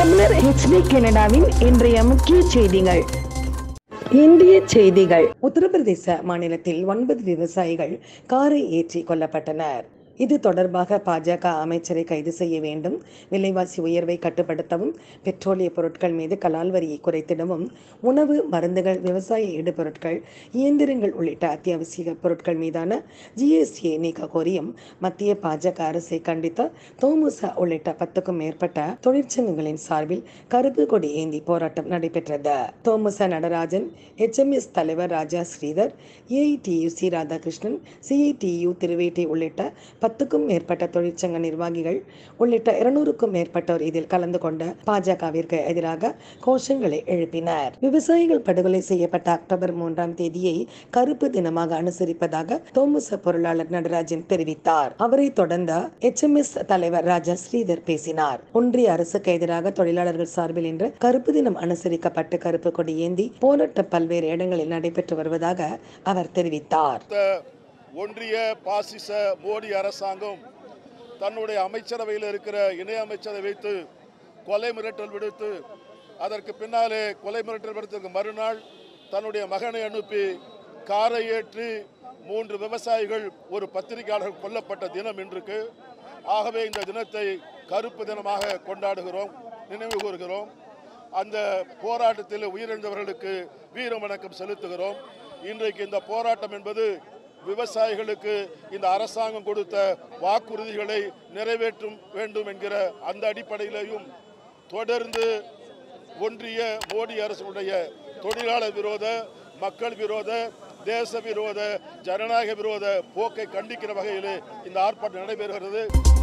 தமிழர் ஹெச்டி கனடாவின் இன்றைய முக்கிய செய்திகள் இந்திய செய்திகள் உத்தரப்பிரதேச மாநிலத்தில் ஒன்பது விவசாயிகள் காரை ஏற்றி கொல்லப்பட்டனர் இது தொடர்பாக பாஜக அமைச்சரை கைது செய்ய வேண்டும் விலைவாசி உயர்வை கட்டுப்படுத்தவும் பெட்ரோலிய பொருட்கள் மீது கலால் வரியை குறைத்திடவும் உணவு மருந்துகள் விவசாய இடுபொருட்கள் இயந்திரங்கள் உள்ளிட்ட அத்தியாவசிய பொருட்கள் மீதான ஜிஎஸ்டியை நீக்க கோரியும் மத்திய பாஜக அரசை கண்டித்த தோமுச உள்ளிட்ட பத்துக்கும் மேற்பட்ட தொழிற்சங்கங்களின் சார்பில் கருப்பு கொடி ஏந்தி போராட்டம் நடைபெற்றது தோமுச நடராஜன் எச்எம்எஸ் தலைவர் Raja Sridhar AITUC Radhakrishnan CITU Thiruvettai உள்ளிட்ட பத்துக்கும் மேற்பட்ட தொழிற்சங்க நிர்வாகிகள் உள்ளிட்ட இருநூறுக்கும் மேற்பட்டோர் இதில் கலந்து கொண்ட பாஜகவிற்கு எதிராக கோஷங்களை எழுப்பினர் விவசாயிகள் படுகொலை செய்யப்பட்ட அக்டோபர் மூன்றாம் தேதியை கருப்பு தினமாக அனுசரிப்பதாக தோமுச பொருளாளர் நடராஜன் தெரிவித்தார் அவரை தொடர்ந்த எச்எம்எஸ் தலைவர் ராஜா ஸ்ரீதர் பேசினார் ஒன்றிய அரசுக்கு எதிராக தொழிலாளர்கள் சார்பில் இன்று கருப்பு தினம் அனுசரிக்கப்பட்டு கருப்பு கொடி ஏந்தி போராட்டம் பல்வேறு இடங்களில் நடைபெற்று வருவதாக அவர் தெரிவித்தார் ஒன்றிய பாசிச மோடி அரசாங்கம் தன்னுடைய அமைச்சரவையில் இருக்கிற இணை அமைச்சரை வைத்து கொலை மிரட்டல் விடுத்து அதற்கு பின்னாலே கொலை மிரட்டல் விடுத்ததற்கு மறுநாள் தன்னுடைய மகனை அனுப்பி காரை ஏற்றி மூன்று விவசாயிகள் ஒரு பத்திரிகையாளர் கொல்லப்பட்ட தினம் இன்றுக்கு ஆகவே இந்த தினத்தை கருப்பு தினமாக கொண்டாடுகிறோம் நினைவு கூறுகிறோம் அந்த போராட்டத்தில் உயிரிழந்தவர்களுக்கு வீர வணக்கம் செலுத்துகிறோம் இன்றைக்கு இந்த போராட்டம் என்பது விவசாயிகளுக்கு இந்த அரசாங்கம் கொடுத்த வாக்குறுதிகளை நிறைவேற்றும் வேண்டும் என்கிற அந்த அடிப்படையிலேயும் தொடர்ந்து ஒன்றிய மோடி அரசுடைய தொழிலாளர் விரோத மக்கள் விரோத தேச விரோத ஜனநாயக விரோத போக்கை கண்டிக்கிற வகையில் இந்த ஆர்ப்பாட்டம் நடைபெறுகிறது